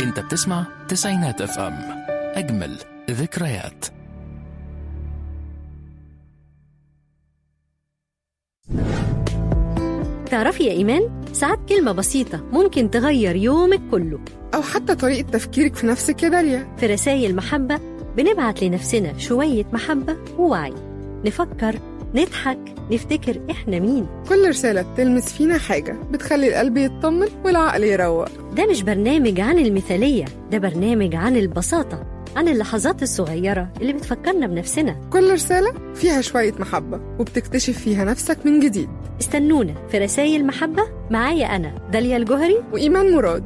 انت بتسمع تسعينات اف ام اجمل ذكريات تعرفي يا إيمان ساعات كلمة بسيطة ممكن تغير يومك كله أو حتى طريقة تفكيرك في نفسك يا داليا في رسائل محبة بنبعت لنفسنا شوية محبة ووعي نفكر نضحك نفتكر إحنا مين كل رسالة بتلمس فينا حاجة بتخلي القلب يطمن والعقل يروق ده مش برنامج عن المثالية ده برنامج عن البساطة عن اللحظات الصغيرة اللي بتفكرنا بنفسنا كل رسالة فيها شوية محبة وبتكتشف فيها نفسك من جديد استنونا في رسائل محبة معايا أنا داليا الجوهري وإيمان مراد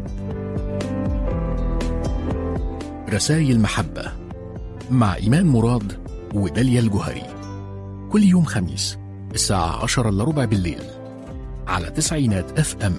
رسائل محبة مع إيمان مراد وداليا الجهري كل يوم خميس الساعة عشرة إلا ربع بالليل على تسعينات اف ام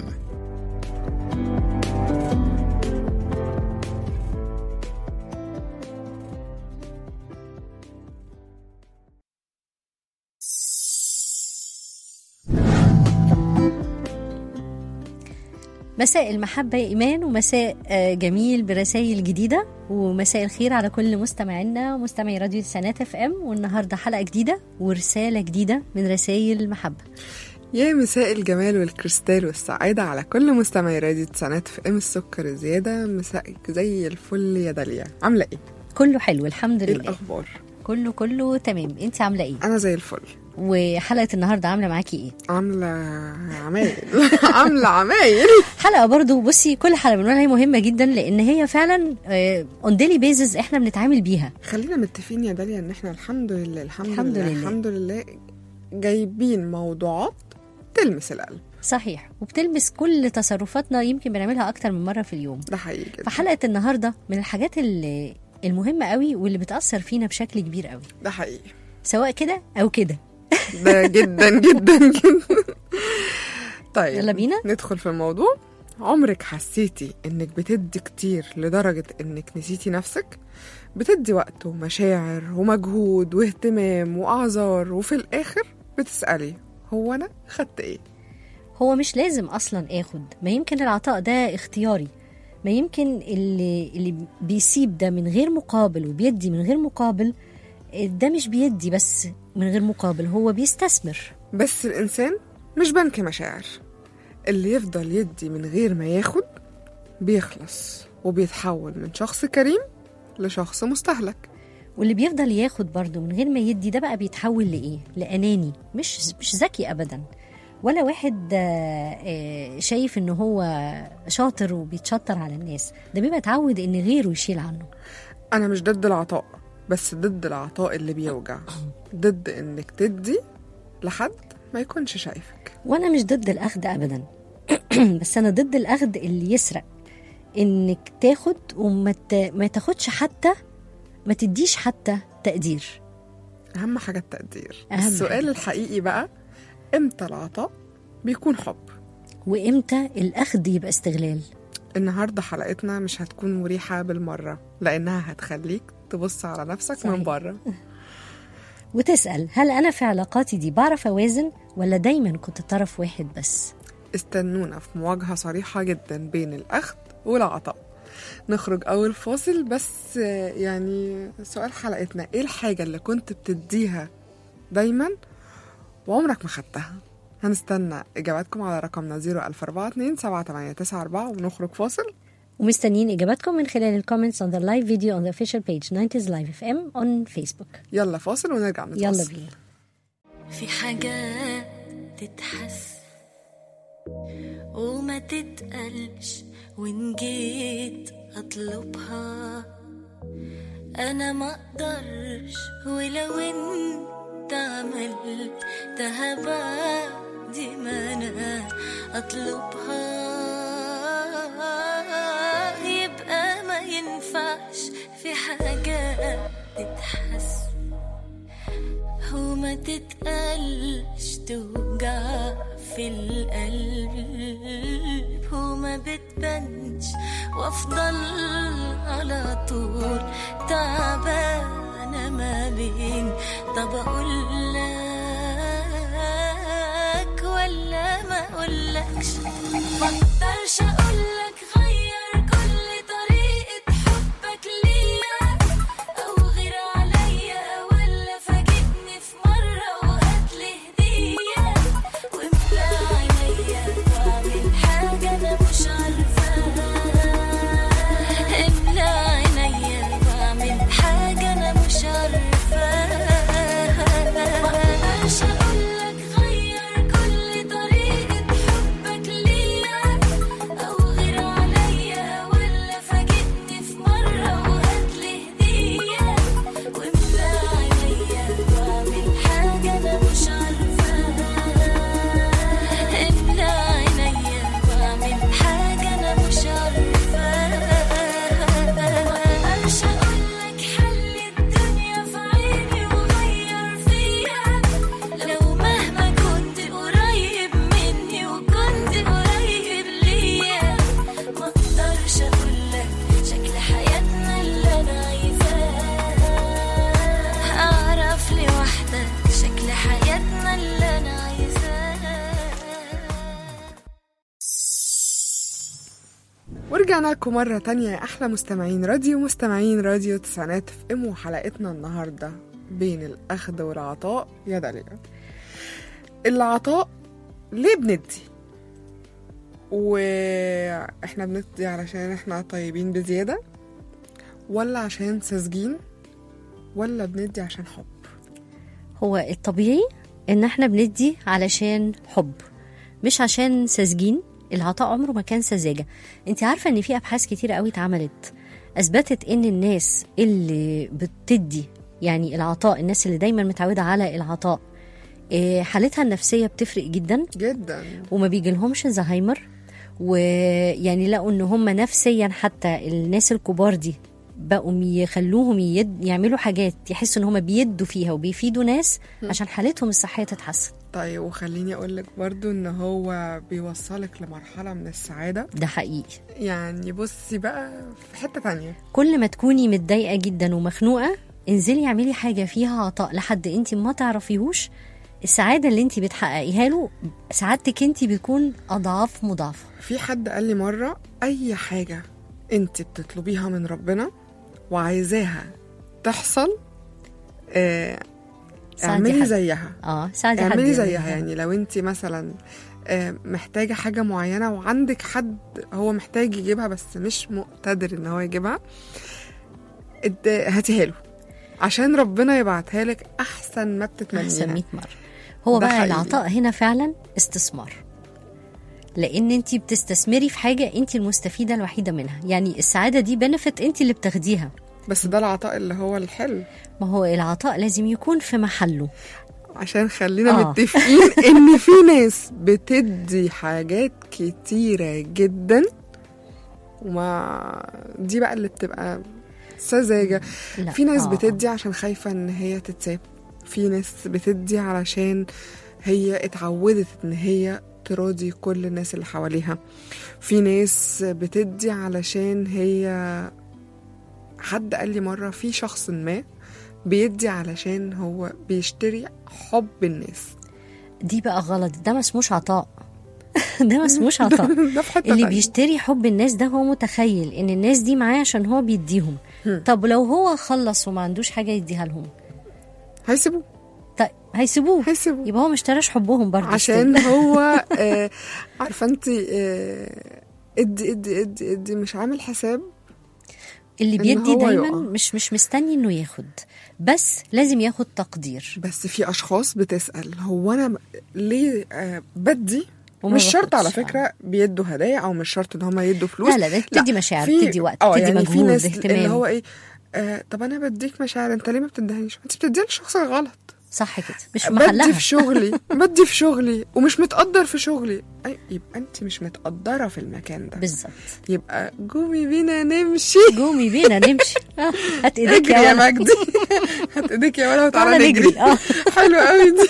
مساء المحبة يا إيمان ومساء آه، جميل برسائل جديدة ومساء الخير على كل مستمعينا ومستمعي راديو سنات اف ام والنهاردة حلقة جديدة ورسالة جديدة من رسائل المحبة يا مساء الجمال والكريستال والسعادة على كل مستمعي راديو تسعينات في ام السكر الزيادة مسائك زي الفل يا داليا عاملة ايه؟ كله حلو الحمد ايه لله الأخبار؟ كله كله تمام انت عاملة ايه أنا زي الفل وحلقة النهاردة عاملة معاكي ايه عاملة عمايل عاملة عمايل حلقة برضو بصي كل حلقة بنقولها هي مهمة جدا لأن هي فعلا اون ديلي بيزز احنا بنتعامل بيها خلينا متفقين يا داليا ان احنا الحمد لله الحمد, الحمد لله, لله. الحمد لله جايبين موضوعات تلمس القلب صحيح وبتلمس كل تصرفاتنا يمكن بنعملها أكتر من مرة في اليوم ده حقيقي جدا فحلقة النهاردة من الحاجات اللي المهمة قوي واللي بتأثر فينا بشكل كبير قوي ده حقيقي سواء كده أو كده ده جدا جدا جدا طيب يلا بينا. ندخل في الموضوع عمرك حسيتي انك بتدي كتير لدرجة انك نسيتي نفسك بتدي وقت ومشاعر ومجهود واهتمام واعذار وفي الاخر بتسألي هو انا خدت ايه هو مش لازم أصلا آخد ما يمكن العطاء ده اختياري ما يمكن اللي, اللي بيسيب ده من غير مقابل وبيدي من غير مقابل ده مش بيدي بس من غير مقابل هو بيستثمر بس الانسان مش بنك مشاعر اللي يفضل يدي من غير ما ياخد بيخلص وبيتحول من شخص كريم لشخص مستهلك واللي بيفضل ياخد برضه من غير ما يدي ده بقى بيتحول لإيه؟ لأناني مش مش ذكي أبدا ولا واحد آه، آه، شايف إن هو شاطر وبيتشطر على الناس ده بيبقى اتعود إن غيره يشيل عنه أنا مش ضد العطاء بس ضد العطاء اللي بيوجع ضد إنك تدي لحد ما يكونش شايفك وأنا مش ضد الأخذ أبدا بس أنا ضد الأخذ اللي يسرق إنك تاخد وما ت- ما تاخدش حتى ما تديش حتى تقدير أهم حاجة التقدير أهم السؤال حاجة. الحقيقي بقى إمتى العطاء بيكون حب وإمتى الأخذ يبقى استغلال النهاردة حلقتنا مش هتكون مريحة بالمرة لأنها هتخليك تبص على نفسك صحيح. من بره وتسأل هل أنا في علاقاتي دي بعرف أوازن ولا دايما كنت طرف واحد بس استنونا في مواجهة صريحة جدا بين الأخذ والعطاء نخرج أول فاصل بس آه، يعني سؤال حلقتنا إيه الحاجة اللي كنت بتديها دايما وعمرك ما خدتها هنستنى إجاباتكم على رقمنا 00427 7894 ونخرج فاصل ومستنيين إجاباتكم من خلال الكومنتس on the live video on the official page 90s Live FM on Facebook يلا فاصل ونرجع نتواصل يلا بينا في حاجات تتحس وما تتقلش وإن جيت أطلبها أنا ما أقدرش ولو أنت عملتها بعد ما أنا أطلبها يبقى ما ينفعش في حاجات تتحس وما تتقلش توجع في القلب وما بتبانش وافضل على طول تعبانة ما بين طب اقول لك ولا ما اقولكش ما اقدرش اقولك غير كل طريقة ورجعنا لكم مرة تانية يا أحلى مستمعين راديو مستمعين راديو تسعينات في إم وحلقتنا النهاردة بين الأخذ والعطاء يا داليا العطاء ليه بندي؟ وإحنا بندي علشان إحنا طيبين بزيادة ولا عشان ساذجين ولا بندي عشان حب هو الطبيعي ان احنا بندي علشان حب مش عشان ساذجين العطاء عمره ما كان سذاجه انت عارفه ان في ابحاث كتيره قوي اتعملت اثبتت ان الناس اللي بتدي يعني العطاء الناس اللي دايما متعوده على العطاء إيه، حالتها النفسيه بتفرق جدا جدا وما بيجيلهمش زهايمر ويعني لقوا ان هم نفسيا حتى الناس الكبار دي بقوا يخلوهم يد يعملوا حاجات يحسوا ان هم بيدوا فيها وبيفيدوا ناس عشان حالتهم الصحيه تتحسن طيب وخليني أقولك برضو إن هو بيوصلك لمرحلة من السعادة ده حقيقي يعني بصي بقى في حتة تانية كل ما تكوني متضايقه جدا ومخنوقه انزلي اعملي حاجه فيها عطاء لحد انت ما تعرفيهوش السعاده اللي انت بتحققيها له سعادتك انت بتكون اضعاف مضاعفه في حد قال لي مرة أي حاجة أنت بتطلبيها من ربنا وعايزاها تحصل آه ساعدي اعملي حد. زيها اه ساعدي حد اعملي يعمل زيها حاجة. يعني لو انت مثلا آه، محتاجة حاجة معينة وعندك حد هو محتاج يجيبها بس مش مقتدر ان هو يجيبها اد- هاتيها له عشان ربنا يبعتها لك احسن ما احسن بتتمنيها 100 مره هو ده بقى حقيقي. العطاء هنا فعلا استثمار لان انت بتستثمري في حاجه انت المستفيده الوحيده منها يعني السعاده دي بنفت انت اللي بتاخديها بس ده العطاء اللي هو الحلو ما هو العطاء لازم يكون في محله عشان خلينا آه. متفقين ان في ناس بتدي حاجات كتيرة جدا وما دي بقى اللي بتبقى سذاجة لا، في ناس آه. بتدي عشان خايفة ان هي تتساب في ناس بتدي علشان هي اتعودت ان هي تراضي كل الناس اللي حواليها في ناس بتدي علشان هي حد قال لي مرة في شخص ما بيدي علشان هو بيشتري حب الناس دي بقى غلط ده ما اسموش عطاء ده ما اسموش عطاء ده في حتة اللي تانية. بيشتري حب الناس ده هو متخيل ان الناس دي معاه عشان هو بيديهم طب لو هو خلص وما عندوش حاجه يديها لهم هيسيبوه طيب هيسيبوه هيسيبوه يبقى هو ما اشتراش حبهم برضه عشان هو آه عارفه انت آه ادي ادي ادي ادي مش عامل حساب اللي إن بيدي هو دايما يقع. مش مش مستني انه ياخد بس لازم ياخد تقدير بس في اشخاص بتسال هو انا م- ليه آه بدي وما مش شرط على باخدش. فكره بيدوا هدايا او مش شرط ان هم يدوا فلوس لا لا ده بتدي مشاعر في- بتدي وقت اه بتدي يعني في مجهود ناس اهتمام اللي هو ايه آه طب انا بديك مشاعر انت ليه ما بتديهانيش انت بتديها للشخص الغلط صح كده مش في بدي محلها في شغلي بدي في شغلي ومش متقدر في شغلي أي يبقى انت مش متقدره في المكان ده بالظبط يبقى قومي بينا نمشي قومي بينا نمشي آه، هات ايديك اجري يا ولد. مجدي هات ايديك يا ولد وتعالى تعالى نجري نجري. اه حلو قوي دي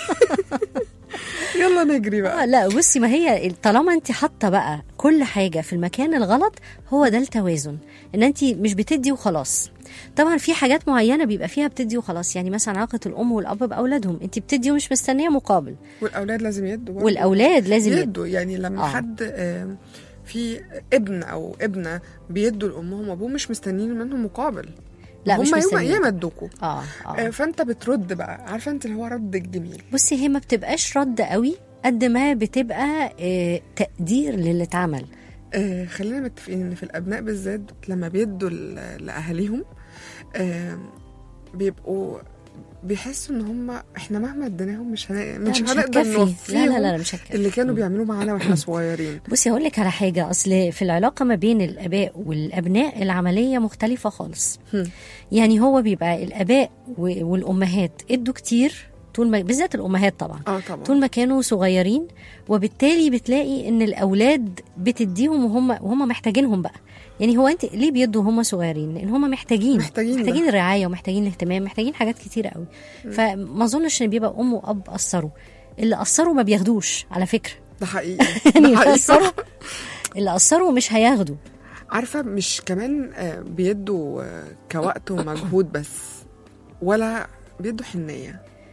يلا نجري آه، بقى لا بصي ما هي طالما انت حاطه بقى كل حاجه في المكان الغلط هو ده التوازن ان انت مش بتدي وخلاص طبعا في حاجات معينه بيبقى فيها بتدي وخلاص يعني مثلا علاقه الام والاب باولادهم انت بتدي ومش مستنيه مقابل والاولاد لازم يدوا برضه. والاولاد لازم يدوا يدوا يعني لما آه. آه. حد آم، في ابن او ابنه بيدوا لامهم وابوه مش مستنيين منهم مقابل لا مش هم يوم مستنيين. ايام ادوكوا اه آه، اه فانت بترد بقى عارفه انت اللي هو رد الجميل بصي هي ما بتبقاش رد قوي قد ما بتبقى آه تقدير للي اتعمل آه خلينا متفقين ان في الابناء بالذات لما بيدوا ل- لاهاليهم آه بيبقوا بيحسوا ان هم احنا مهما اديناهم مش هن... مش, لا، هنقدر هتكفي. نوفيهم لا لا لا مش هتكفي اللي كانوا بيعملوه معانا واحنا صغيرين بصي هقول لك على حاجه اصل في العلاقه ما بين الاباء والابناء العمليه مختلفه خالص هم. يعني هو بيبقى الاباء و- والامهات ادوا كتير طول ما بالذات الامهات طبعا اه طبعا طول ما كانوا صغيرين وبالتالي بتلاقي ان الاولاد بتديهم وهم وهم محتاجينهم بقى يعني هو انت ليه بيدوا وهم صغيرين لان هم محتاجين محتاجين ده. محتاجين الرعايه ومحتاجين الاهتمام محتاجين حاجات كتيره قوي فما اظنش ان بيبقى ام واب قصروا اللي قصروا ما بياخدوش على فكره ده حقيقي يعني ده اللي حقيقي قصروا اللي قصروا مش هياخدوا عارفه مش كمان آه، بيدوا آه، كوقت ومجهود بس ولا بيدوا حنيه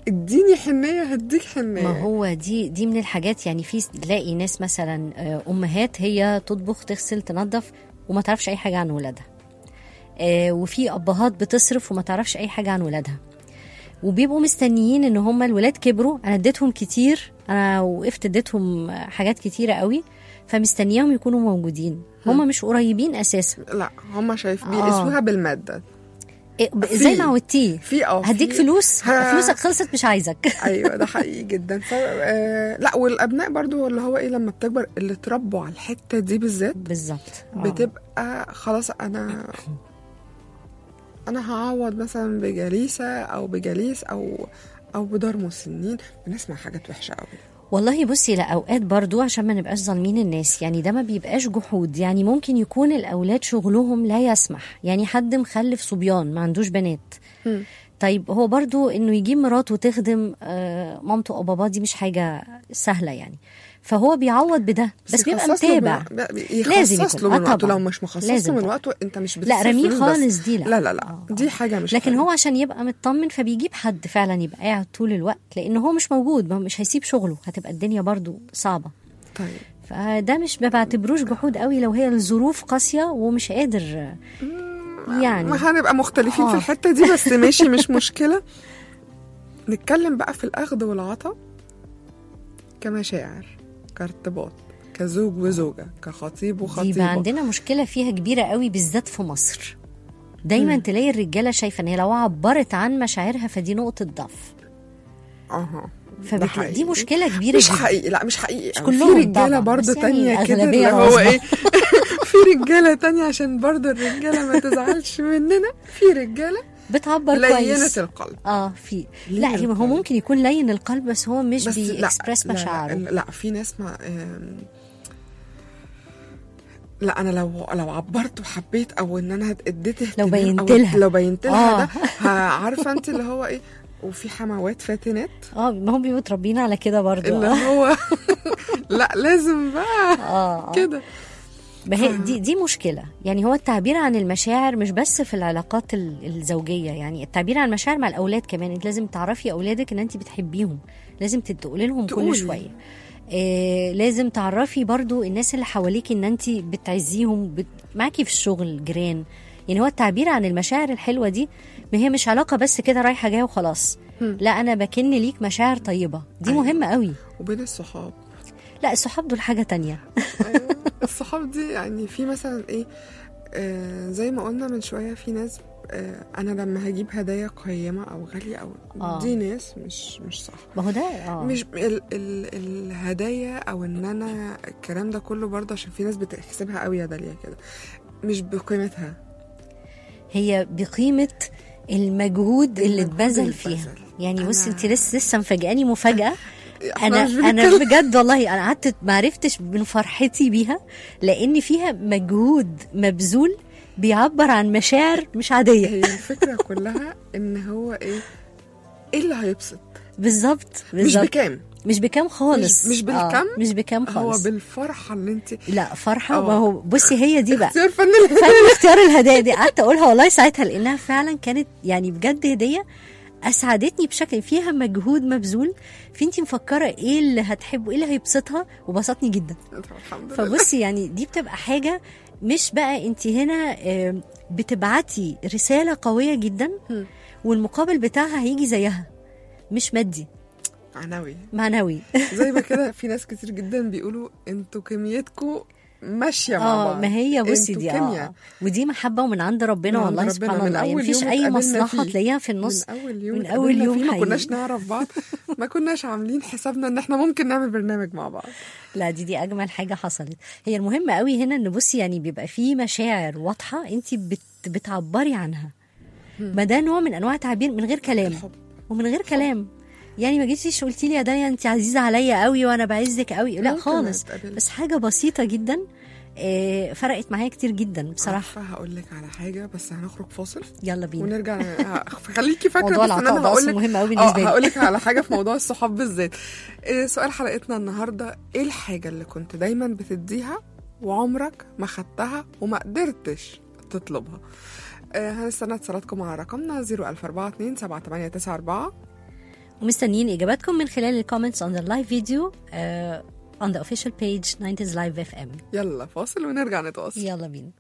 اديني حنيه هديك حنيه ما هو دي دي من الحاجات يعني في تلاقي ناس مثلا آه، امهات هي تطبخ تغسل تنظف وما تعرفش اي حاجه عن ولادها آه، وفي ابهات بتصرف وما تعرفش اي حاجه عن ولادها وبيبقوا مستنيين ان هم الولاد كبروا انا اديتهم كتير انا وقفت اديتهم حاجات كتيره قوي فمستنياهم يكونوا موجودين هم مش قريبين اساسا لا هم شايف آه. بيقيسوها بالماده إيه، ب- زي ما عودتيه في اه هديك في- فلوس ها. فلوسك خلصت مش عايزك ايوه ده حقيقي جدا ف... آه لا والابناء برضو اللي هو ايه لما بتكبر اللي اتربوا على الحته دي بالذات بالظبط آه. بتبقى خلاص انا انا هعوض مثلا بجليسه او بجليس او او بدار مسنين بنسمع حاجات وحشه قوي والله بصي لا اوقات برضو عشان ما نبقاش ظالمين الناس يعني ده ما بيبقاش جحود يعني ممكن يكون الاولاد شغلهم لا يسمح يعني حد مخلف صبيان ما عندوش بنات مم. طيب هو برضو انه يجيب مراته وتخدم آه، مامته او باباه دي مش حاجه سهله يعني فهو بيعوض بده بس بيبقى يخصص له متابع من- ب- لازم يخصص يكون. له آه من وقته طبعاً. لو مش مخصص لازم له من طبعاً. وقته انت مش لا بتصرف رميه فلوس بس. خالص دي لا لا لا لا آه. دي حاجه مش لكن حلوة. هو عشان يبقى مطمن فبيجيب حد فعلا يبقى قاعد طول الوقت لان هو مش موجود ما هو مش هيسيب شغله هتبقى الدنيا برضو صعبه طيب فده مش ما بعتبروش جحود قوي لو هي الظروف قاسيه ومش قادر يعني ما هنبقى مختلفين آه. في الحته دي بس ماشي مش مشكله نتكلم بقى في الاخذ والعطاء كمشاعر كارتباط كزوج وزوجه كخطيب دي وخطيبه بقى عندنا مشكله فيها كبيره قوي بالذات في مصر دايما مم. تلاقي الرجاله شايفه ان هي لو عبرت عن مشاعرها فدي نقطه ضعف اها ده فبتلاقي حقيقي. دي مشكله كبيره مش جدا حقيقي لا مش حقيقي مش أوي. كلهم في رجاله طبعاً، برضه بس يعني تانية كده الأغلبية اللي هو غصبة. ايه في رجاله تانية عشان برضه الرجاله ما تزعلش مننا في رجاله بتعبر لينه كويس القلب اه في لين لا هي- ما هو القلب. ممكن يكون لين القلب بس هو مش بس لا بيكسبرس لا, مشاعره لا, لا في ناس ما آم، لا انا لو لو عبرت وحبيت او ان انا اديت اهتمام بينت أو لها. لو بينت لها آه. ده ه- عارفه انت اللي هو ايه وفي حموات فاتنات اه ما هم بيبقوا متربيين على كده برضه اللي اه هو لا لازم بقى اه كده ما هي دي دي مشكله يعني هو التعبير عن المشاعر مش بس في العلاقات ال- الزوجيه يعني التعبير عن المشاعر مع الاولاد كمان انت لازم تعرفي اولادك ان انت بتحبيهم لازم تقولي لهم كل تقولي. شويه آه لازم تعرفي برضو الناس اللي حواليك ان انت بتعزيهم بت... معاكي في الشغل جيران يعني هو التعبير عن المشاعر الحلوه دي ما هي مش علاقه بس كده رايحه جايه وخلاص هم. لا انا بكن ليك مشاعر طيبه دي أيوة. مهمه قوي وبين الصحاب لا الصحاب دول حاجه تانية أيوة. الصحاب دي يعني في مثلا ايه آه زي ما قلنا من شويه في ناس آه انا لما هجيب هدايا قيمه او غاليه او آه. دي ناس مش مش صح ما هو ده اه مش ال ال الهدايا او ان انا الكلام ده كله برضه عشان في ناس بتحسبها قوي يا داليا كده مش بقيمتها هي بقيمة المجهود اللي المجهود اتبذل اللي فيها اتبذل. يعني أنا- بصي انت لسه لسه مفاجئاني مفاجأة إحنا انا مش انا بنتكلم- بجد والله انا قعدت ما عرفتش من فرحتي بيها لان فيها مجهود مبذول بيعبر عن مشاعر مش عادية هي الفكره كلها ان هو ايه ايه اللي هيبسط بالظبط مش بالظبط بكام مش بكام خالص مش- مش بالكم؟ آه مش بكام هو خالص بالفرحه اللي انت لا فرحة آه. ما هو بصي هي دي بقى اختيار فن فعلا اختيار الهدايا دي قعدت اقولها والله ساعتها لانها فعلا كانت يعني بجد هديه اسعدتني بشكل فيها مجهود مبذول فانتي مفكره ايه اللي هتحبه ايه اللي هيبسطها وبسطني جدا الحمد لله فبصي يعني دي بتبقى حاجه مش بقى انت هنا آم، بتبعتي رساله قويه جدا هم. والمقابل بتاعها هيجي زيها مش مادي معنوي معنوي زي ما كده في ناس كتير جدا بيقولوا انتوا كميتكم ماشيه مع اه بعض ما هي بصي انتوا دي كيمياء. اه ودي محبه ومن عند ربنا من عند والله ربنا. سبحان من الله يعني أول مفيش يوم اي اتقابلنا مصلحه فيه. تلاقيها في النص من اول يوم من اتقابلنا أول يوم فيه ما حقيقي. كناش نعرف بعض ما كناش عاملين حسابنا ان احنا ممكن نعمل برنامج مع بعض لا دي دي اجمل حاجه حصلت هي المهم قوي هنا ان بصي يعني بيبقى في مشاعر واضحه انت بت بتعبري عنها ما ده نوع من انواع التعبير من غير كلام الحب ومن غير كلام يعني ما جيتيش قلتي لي يا دنيا انت عزيزه عليا قوي وانا بعزك قوي لا ممكن خالص نتقابل. بس حاجه بسيطه جدا آه، فرقت معايا كتير جدا بصراحه عارفه هقول لك على حاجه بس هنخرج فاصل يلا بينا ونرجع ه- خليكي فاكره موضوع بس ان العطاء انا ده هقول اصلا لك مهم قوي اه بالنسبه لي هقول لك على حاجه في موضوع الصحاب بالذات إيه سؤال حلقتنا النهارده ايه الحاجه اللي كنت دايما بتديها وعمرك ما خدتها وما قدرتش تطلبها آه، هنستنى اتصالاتكم على رقمنا 00427 7894 ومستنيين اجاباتكم من خلال الكومنتس on the live video uh, on the official page 90s live fm يلا فاصل ونرجع نتواصل يلا بينا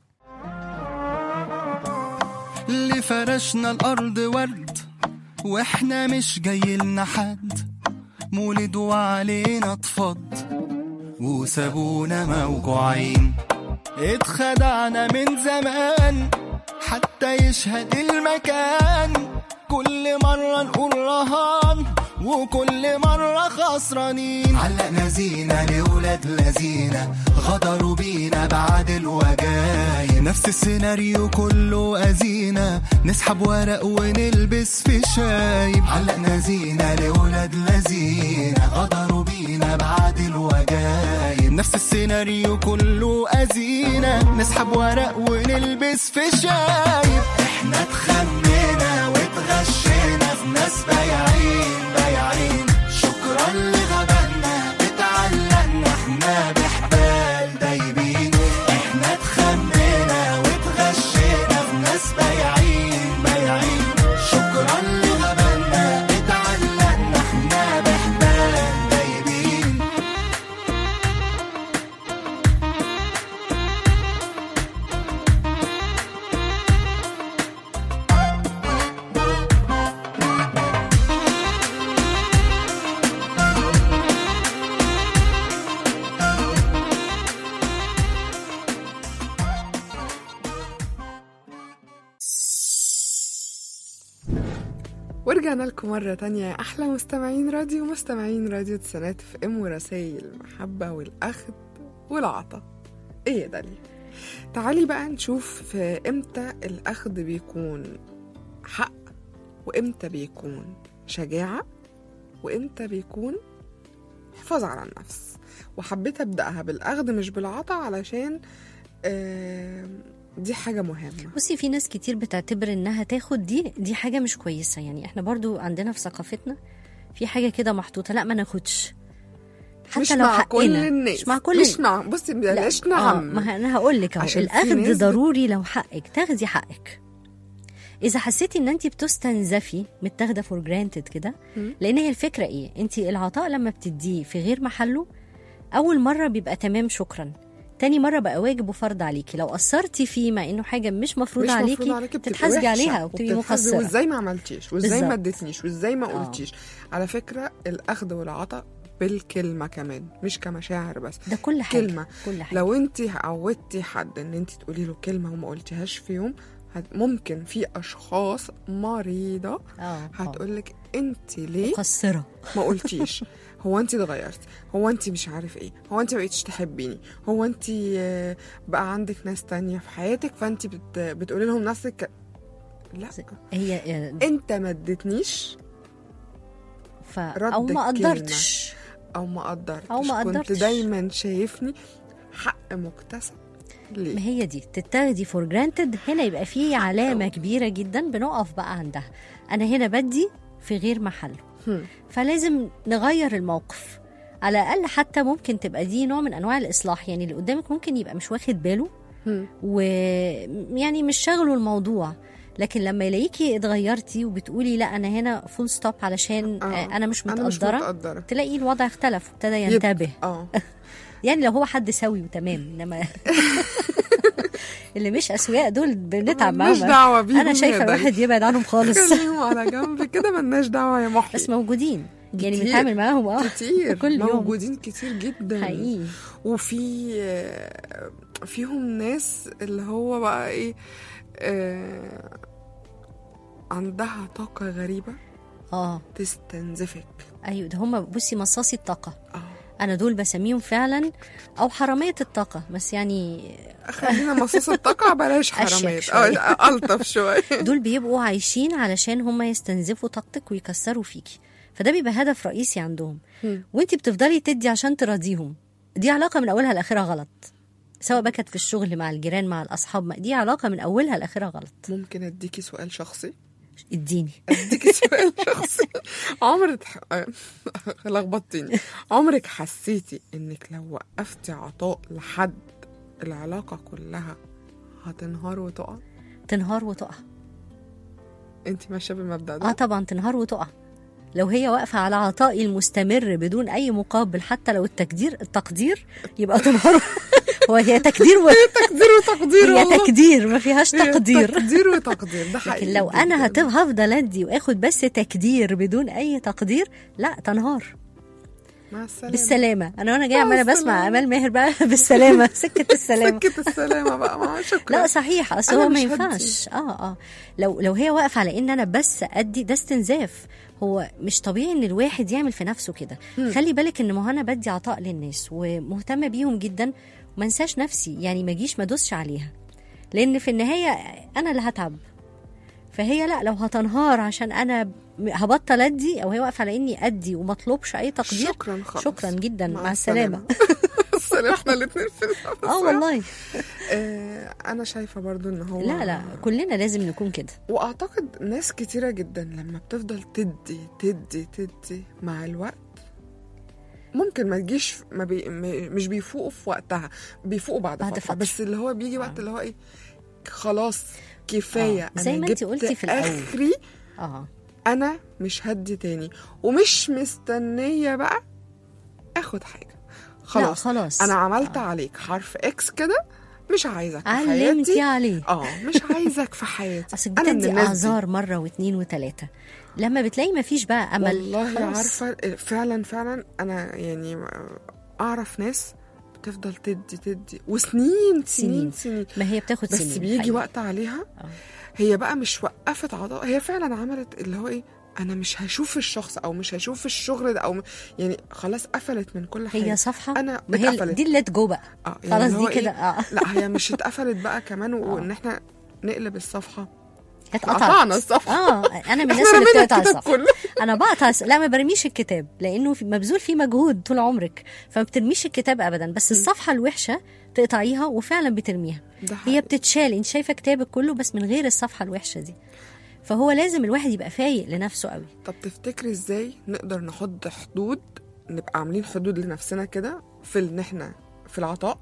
اللي فرشنا الأرض ورد وإحنا مش جايلنا حد مولد وعلينا اتفض وسابونا موجوعين اتخدعنا من زمان حتى يشهد المكان كل مرة نقول رهان وكل مرة خسرانين علقنا زينة لولاد لذينة غدروا بينا بعد الوجايب نفس السيناريو كله أزينة نسحب ورق ونلبس في شايب علقنا زينة لولاد لذينة غدروا بينا بعد الوجايب نفس السيناريو كله أزينة نسحب ورق ونلبس في شايب احنا اتخمينا واتغشينا في ناس بايعين بايعين شكرا لغبنا اتعلقنا احنا بحبال دايبين احنا اتخمينا واتغشينا في ناس بايعين بايعين شكرا لغبنا اتعلقنا احنا بحبال دايبين ورجعنا لكم مرة تانية يا أحلى مستمعين راديو مستمعين راديو تسانات في ام ورسايل المحبة والأخذ والعطا ايه يا داليا تعالي بقى نشوف في امتى الأخذ بيكون حق وامتى بيكون شجاعة وامتى بيكون حفاظ على النفس وحبيت أبدأها بالأخذ مش بالعطا علشان آم، دي حاجة مهمة بصي في ناس كتير بتعتبر انها تاخد دي دي حاجه مش كويسه يعني احنا برضو عندنا في ثقافتنا في حاجه كده محطوطه لا ما ناخدش حتى مش لو مع حقنا كل الناس مش مع كل مش مع بصي بلاش لا، نعم آه ما انا هقول لك اهو عشان في الاخذ ناس بت- ضروري لو حقك تاخدي حقك اذا حسيتي ان انت بتستنزفي متاخده فور جرانتد كده مم. لان هي الفكره ايه انت العطاء لما بتديه في غير محله اول مره بيبقى تمام شكرا تاني مرة بقى واجب وفرض عليكي لو قصرتي فيه مع انه حاجة مش مفروض مش عليكي, مفروض عليكي بتبقي تتحاسبي وحشة عليها وبتبقي وبتتحاسبي مقصرة وازاي ما عملتيش وازاي ما بالظبط. اديتنيش وازاي ما آه. قلتيش على فكرة الأخذ والعطاء بالكلمة كمان مش كمشاعر بس ده كل حاجة كلمة. كل حاجة لو انت عودتي حد ان انت تقولي له كلمة وما قلتيهاش في يوم هت- ممكن في اشخاص مريضة اه آه. هتقولك انت ليه مقصرة ما قلتيش هو انت اتغيرتي هو انت مش عارف ايه هو انت بقيتش تحبيني هو انت آه، بقى عندك ناس تانية في حياتك فانت بت... بتقولي لهم نفس الك... لا هي آه، انت ما اديتنيش ف... رد او ما الكلمة. قدرتش او ما قدرتش أو ما كنت قدرتش. دايما شايفني حق مكتسب ما ليه هي دي تتاخدي فور جرانتد هنا يبقى في علامة كبيرة جدا بنقف بقى عندها أنا هنا بدي في غير محله هم. فلازم نغير الموقف على الأقل حتى ممكن تبقى دي نوع من أنواع الإصلاح يعني اللي قدامك ممكن يبقى مش واخد باله هم. ويعني مش شاغله الموضوع لكن لما يلاقيكي اتغيرتي وبتقولي لا انا هنا فول ستوب علشان آه. آه. انا مش انا مش متقدره متقدرة تلاقي الوضع اختلف وابتدى يب- ينتبه اه يعني لو هو حد سوي وتمام انما اللي مش اسوياء دول بنتعب ملناش معاهم دعوة بيهم انا شايفه يا داي. الواحد يبعد عنهم خالص خليهم على جنب كده ملناش دعوة يا محي بس موجودين يعني كتير. بنتعامل معاهم اه كتير كل يوم موجودين كتير جدا حقيقي وفي آه، فيهم ناس اللي هو بقى ايه آه، عندها طاقة غريبة اه تستنزفك ايوه ده هم بصي مصاصي الطاقه اه انا دول بسميهم فعلا او حراميه الطاقه بس يعني خلينا مصاص الطاقة بلاش أشيك حرامات شوية. اه ألطف شوية دول بيبقوا عايشين علشان هم يستنزفوا طاقتك ويكسروا فيكي فده بيبقى هدف رئيسي عندهم هم. وانتي بتفضلي تدي عشان تراضيهم دي علاقه من اولها لاخرها غلط سواء بقى كانت في الشغل مع الجيران مع الاصحاب ما- دي علاقه من اولها لاخرها غلط ممكن اديكي سؤال شخصي اديني اديكي سؤال شخصي عمرك آه، لخبطتيني عمرك حسيتي انك لو وقفتي عطاء لحد العلاقة كلها هتنهار وتقع تنهار وتقع انت ماشية بالمبدأ اه ده طبعا تنهار وتقع لو هي واقفه على عطائي المستمر بدون اي مقابل حتى لو التقدير التقدير يبقى تنهار هو هي تقدير و... تقدير وتقدير هي والله. تقدير ما فيهاش هي تقدير تقدير وتقدير ده حقيقي لكن لو انا جداً. هتف هفضل ادي واخد بس تقدير بدون اي تقدير لا تنهار مع السلامه بالسلامه انا وانا جايه مع عماله بسمع السلامة. امال ماهر بقى بالسلامه سكه السلامه سكة السلامة بقى مع شكرا لا صحيح اصل أنا هو ما مش ينفعش اه اه لو لو هي واقفه على ان انا بس ادي ده استنزاف هو مش طبيعي ان الواحد يعمل في نفسه كده خلي بالك ان ما هو انا بدي عطاء للناس ومهتمه بيهم جدا وما انساش نفسي يعني ما اجيش ما ادوسش عليها لان في النهايه انا اللي هتعب فهي لا لو هتنهار عشان انا م- هبطل ادي او هي واقفه على اني ادي وما اطلبش اي تقدير شكرا خالص شكرا جدا مع, مع السلامه السلامة احنا الاثنين في النفس. اه والله آه انا شايفة برضو ان هو لا لا كلنا لازم نكون كده واعتقد ناس كتيرة جدا لما بتفضل تدي تدي تدي مع الوقت ممكن ما تجيش ما بي م- مش بيفوقوا في وقتها بيفوقوا بعد, بعد فترة. فترة. بس اللي هو بيجي وقت اللي هو ايه خلاص كفايه آه، زي أنا ما انتي جبت قلتي في الأول. اخري اه انا مش هدي تاني ومش مستنيه بقى اخد حاجه خلاص خلاص. انا عملت عليك حرف اكس كده مش عايزك في علمتي حياتي عليه اه مش عايزك في حياتي اصل انا من بتدي الناس دي اعذار مره واثنين وثلاثه لما بتلاقي ما فيش بقى امل والله خلاص. عارفه فعلا فعلا انا يعني اعرف ناس بتفضل تدي تدي وسنين سنين سنين. سنين ما هي بتاخد بس سنين بيجي حقيقي. وقت عليها آه. هي بقى مش وقفت عضاء هي فعلا عملت اللي هو ايه انا مش هشوف الشخص او مش هشوف الشغل ده او م- يعني خلاص قفلت من كل حاجه هي صفحه انا ما هي اتقفلت دي الليت جو بقى اه خلاص اللي هو دي كده إيه؟ اه لا هي مش اتقفلت بقى كمان وان احنا نقلب الصفحه اتقطعت قطعنا الصفحه اه انا من الناس احنا اللي رمينا بتقطع الكتاب الصفحه كله انا بقطع الس- لا ما برميش الكتاب لانه في- مبذول فيه مجهود طول عمرك فما بترميش الكتاب ابدا بس الصفحه الوحشه تقطعيها وفعلا بترميها ده هي حقيقي. بتتشال انت شايفه كتابك كله بس من غير الصفحه الوحشه دي فهو لازم الواحد يبقى فايق لنفسه قوي طب تفتكري ازاي نقدر نحط حدود نبقى عاملين حدود لنفسنا كده في ان احنا في العطاء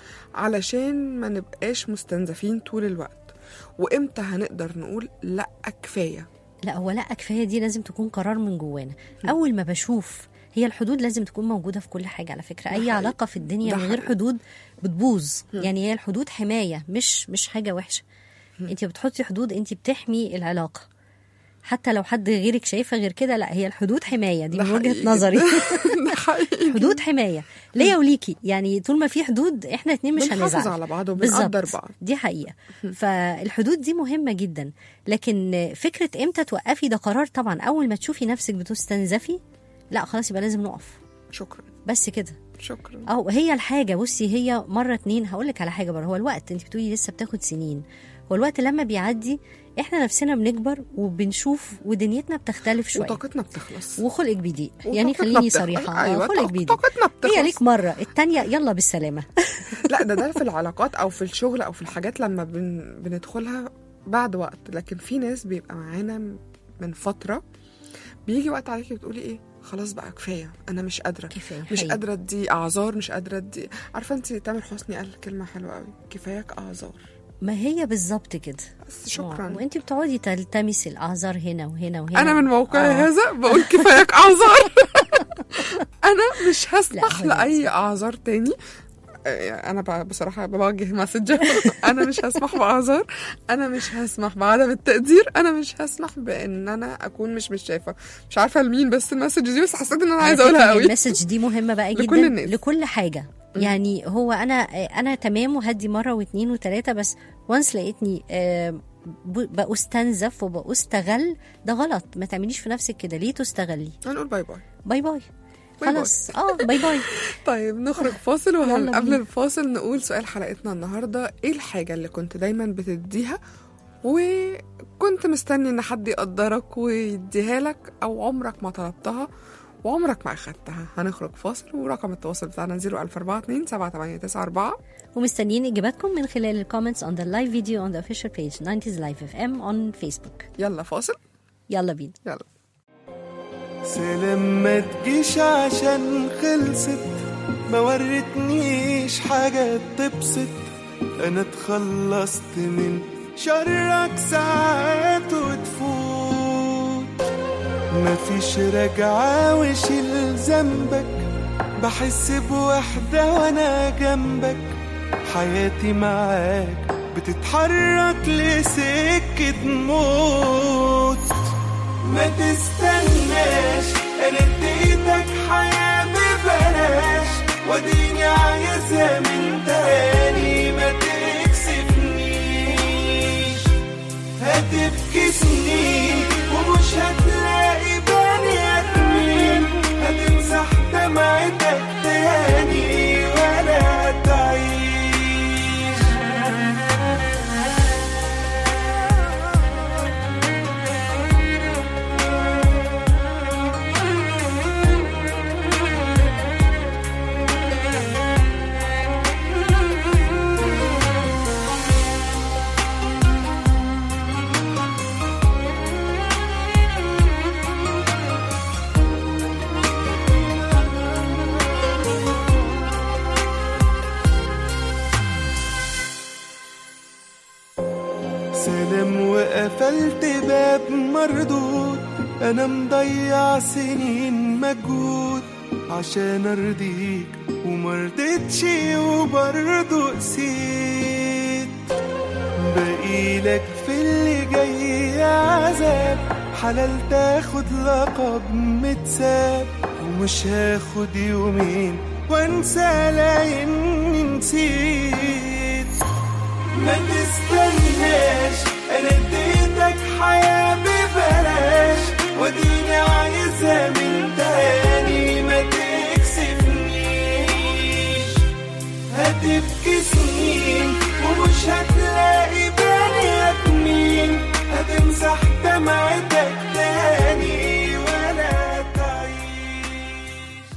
علشان ما نبقاش مستنزفين طول الوقت وامتى هنقدر نقول لا كفايه لا هو لا كفايه دي لازم تكون قرار من جوانا اول ما بشوف هي الحدود لازم تكون موجوده في كل حاجه على فكره اي حقيقي. علاقه في الدنيا ده من غير حقيقي. حدود بتبوظ يعني هي الحدود حمايه مش مش حاجه وحشه انت بتحطي حدود انت بتحمي العلاقه حتى لو حد غيرك شايفه غير كده لا هي الحدود حمايه دي ده من وجهه حقيقي نظري ده حقيقي حدود حمايه ليا وليكي يعني طول ما في حدود احنا اتنين مش بنحافظ هنزعل على بعض وبنقدر بالظبط. بعض. دي حقيقه فالحدود دي مهمه جدا لكن فكره امتى توقفي ده قرار طبعا اول ما تشوفي نفسك بتستنزفي لا خلاص يبقى لازم نقف شكرا بس كده شكرا او هي الحاجه بصي هي مره اتنين هقول لك على حاجه بره هو الوقت انت بتقولي لسه بتاخد سنين هو الوقت لما بيعدي احنا نفسنا بنكبر وبنشوف ودنيتنا بتختلف شويه وطاقتنا بتخلص وخلقك بيضيق يعني وطاقتنا خليني بتخلص. صريحه أيوة، آه، خلقك طاق- بيضيق طاقتنا بتخلص هي ليك مره التانية يلا بالسلامه لا ده ده في العلاقات او في الشغل او في الحاجات لما بن بندخلها بعد وقت لكن في ناس بيبقى معانا من فتره بيجي وقت عليكي بتقولي ايه خلاص بقى كفايه انا مش قادره كفايه مش حقيقي. قادره ادي اعذار مش قادره ادي عارفه انت تامر حسني قال كلمه حلوه قوي كفاياك اعذار ما هي بالظبط كده بس شكرا وانت بتقعدي تلتمسي الاعذار هنا وهنا وهنا انا من موقعي آه. هذا بقول كفاياك اعذار انا مش هسمح لا، هو لاي اعذار تاني آه، انا ب- بصراحه بوجه مسج انا مش هسمح باعذار انا مش هسمح بعدم التقدير انا مش هسمح بان انا اكون مش مش شايفه مش عارفه لمين بس المسج دي بس حسيت ان انا على عايزه فكرة اقولها قوي المسج دي مهمه بقى جدا لكل الناس. لكل حاجه يعني هو انا انا تمام وهدي مره واثنين وثلاثه بس وانس لقيتني آه، ب- بستنزف وبستغل ده غلط ما تعمليش في نفسك كده ليه تستغلي هنقول باي باي باي باي باي. خلاص اه باي باي طيب نخرج فاصل يلا وقبل بينا. الفاصل نقول سؤال حلقتنا النهارده ايه الحاجه اللي كنت دايما بتديها وكنت مستني ان حد يقدرك ويديها لك او عمرك ما طلبتها وعمرك ما اخدتها هنخرج فاصل ورقم التواصل بتاعنا 01042 7894 ومستنيين اجاباتكم من خلال الكومنتس on the live video on the official page 90s live fm on facebook يلا فاصل يلا بينا يلا سلام ما تجيش عشان خلصت ما ورتنيش حاجة تبسط انا اتخلصت من شرك ساعات وتفوت مفيش رجعة وشيل ذنبك بحس بوحدة وانا جنبك حياتي معاك بتتحرك لسكة موت ما تستناش انا اديتك حياة ببلاش وديني عايزها من تاني ما تكسفنيش هتبكي سنين ومش هتلاقي بني ادمين هتمسح دمعتك تاني ولا تعيش سلام وقفلت باب مردود انا مضيع سنين مجهود عشان ارضيك ومرضتش وبرضه قسيت بقيلك في اللي جاي عذاب حلال تاخد لقب متساب ومش هاخد يومين وانسى لاني نسيت ما تستناش انا اديتك حياة ببلاش وديني عايزها من تاني ما تكسفنيش هتبكي سنين ومش هتلاقي بني ادمين هتمسح دمعتك تاني ولا تعيش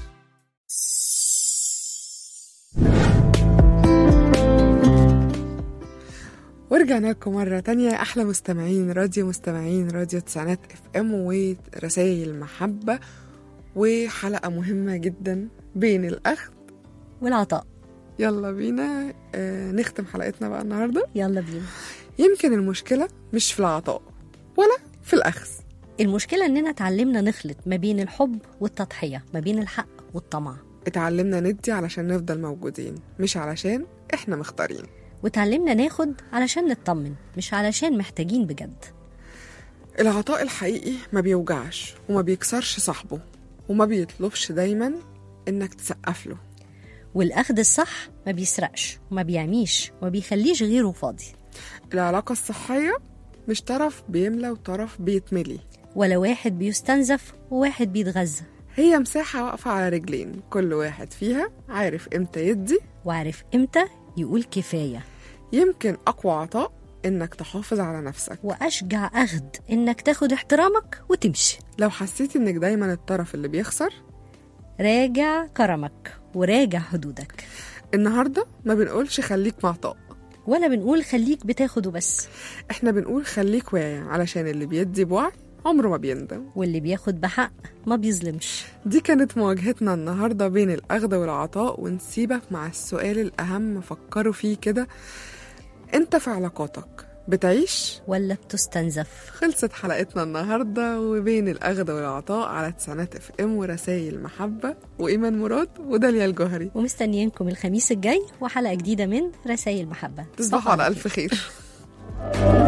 ورجعنا لكم مرة تانية أحلى مستمعين راديو مستمعين راديو تسعينات اف ام ورسائل محبة وحلقة مهمة جدا بين الأخذ والعطاء يلا بينا آه نختم حلقتنا بقى النهاردة يلا بينا يمكن المشكلة مش في العطاء ولا في الأخذ المشكلة إننا اتعلمنا نخلط ما بين الحب والتضحية ما بين الحق والطمع اتعلمنا ندي علشان نفضل موجودين مش علشان احنا مختارين وتعلمنا ناخد علشان نطمن مش علشان محتاجين بجد العطاء الحقيقي ما بيوجعش وما بيكسرش صاحبه وما بيطلبش دايما انك تسقف له والأخد الصح ما بيسرقش وما بيعميش وما بيخليش غيره فاضي العلاقة الصحية مش طرف بيملى وطرف بيتملي ولا واحد بيستنزف وواحد بيتغذى هي مساحة واقفة على رجلين كل واحد فيها عارف امتى يدي وعارف إمتى يقول كفاية يمكن أقوى عطاء إنك تحافظ على نفسك وأشجع أخد إنك تاخد احترامك وتمشي لو حسيت إنك دايما الطرف اللي بيخسر راجع كرمك وراجع حدودك النهاردة ما بنقولش خليك معطاء ولا بنقول خليك بتاخد وبس احنا بنقول خليك واعي علشان اللي بيدي بوعي عمره ما بيندم واللي بياخد بحق ما بيظلمش دي كانت مواجهتنا النهاردة بين الأخذ والعطاء ونسيبك مع السؤال الأهم فكروا فيه كده انت في علاقاتك بتعيش ولا بتستنزف خلصت حلقتنا النهاردة وبين الأخذ والعطاء على تسعينات اف ام ورسائل محبة وإيمان مراد وداليا الجوهري ومستنيينكم الخميس الجاي وحلقة جديدة من رسائل محبة تصبحوا على ألف خير